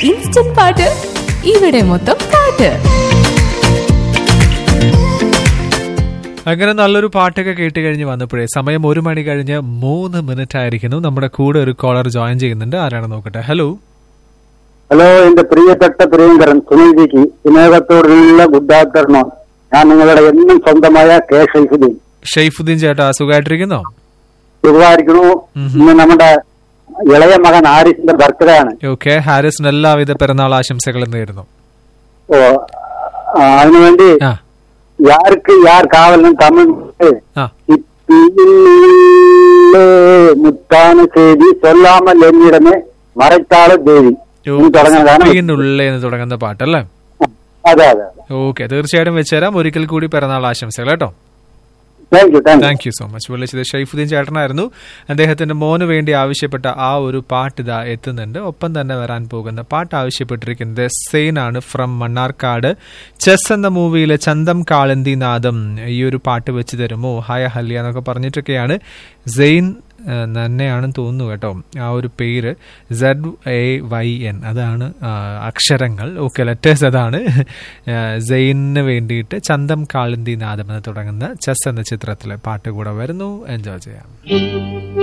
instant പാട്ട് ഇവിടെ മൊത്തം പാട്ട് അങ്ങനെ നല്ലൊരു പാട്ടൊക്കെ കേട്ട് കഴിഞ്ഞ് വന്നപ്പോഴേ സമയം ഒരു മണി കഴിഞ്ഞ് മൂന്ന് മിനിറ്റ് ആയിരിക്കുന്നു നമ്മുടെ കൂടെ ഒരു കോളർ ജോയിൻ ചെയ്യുന്നുണ്ട് ആരാണ് നോക്കട്ടെ ഹലോ ഹലോ എന്റെ പ്രിയപ്പെട്ട പ്രിയങ്കരൻ സുനിൽജിക്ക് സ്നേഹത്തോടുള്ള ഗുഡ് ആഫ്റ്റർനൂൺ ഞാൻ നിങ്ങളുടെ എന്നും സ്വന്തമായ കെ ഷൈഫുദ്ദീൻ ഷെയ്ഫുദ്ദീൻ ചേട്ടാ സുഖമായിട്ടിരിക്കുന്നോ സുഖമായിരിക്കണു ഇന്ന് നമ്മുടെ ഇളയ മകൻ ആരിസിന്റെ ബർത്ത്ഡേ ആണ് ഓക്കെ ഹാരിസിന് എല്ലാവിധ പിറന്നാൾ ആശംസകളും നേരുന്നു ഓ ആ, അതിനുവേണ്ടി ആ യാർക്ക് യാർ കാവലും തമിഴ് ആ മുത്താന ചെയ്തി സൊല്ലാമൽ എന്നിടമേ മറക്കാള് ദേവി ഇനി തുടങ്ങുന്നതാണ് സ്പെയിനുള്ളേ എന്ന് തുടങ്ങുന്ന പാട്ടല്ലേ അതെ അതെ ഓക്കെ തീർച്ചയായിട്ടും വെച്ചുതരാം ഒരിക്കൽ കൂടി പിറന്നാൾ ആശംസകൾ കേട്ടോ thank you thank you thank you so much വിളിച്ചത് ഷൈഫുദ്ദീൻ ചേട്ടനായിരുന്നു അദ്ദേഹത്തിന്റെ മോന് വേണ്ടി ആവശ്യപ്പെട്ട ആ ഒരു പാട്ട് ഇതാ എത്തുന്നുണ്ട് ഒപ്പം തന്നെ വരാൻ പോകുന്ന പാട്ട് ആവശ്യപ്പെട്ടിരിക്കുന്നത് സെയിൻ ആണ് ഫ്രം മണ്ണാർക്കാട് ചെസ് എന്ന മൂവിയിലെ ചന്തം കാളന്തി നാദം ഈ ഒരു പാട്ട് വെച്ച് തരുമോ ഹായ ഹല്യ എന്നൊക്കെ പറഞ്ഞിട്ടൊക്കെയാണ് സെയിൻ ആ, തന്നെയാണെന്ന് തോന്നുന്നു കേട്ടോ ആ ഒരു പേര് സെഡ് എ വൈ എൻ അതാണ് ആ, അക്ഷരങ്ങൾ ഓക്കെ ലെറ്റേഴ്സ് അതാണ് ആ, സെയിനിന് വേണ്ടിയിട്ട് ചന്തം കാളിന്തി നാദം എന്ന് തുടങ്ങുന്ന ചെസ് എന്ന ചിത്രത്തിലെ പാട്ട് കൂടെ വരുന്നു എൻജോയ് ചെയ്യാം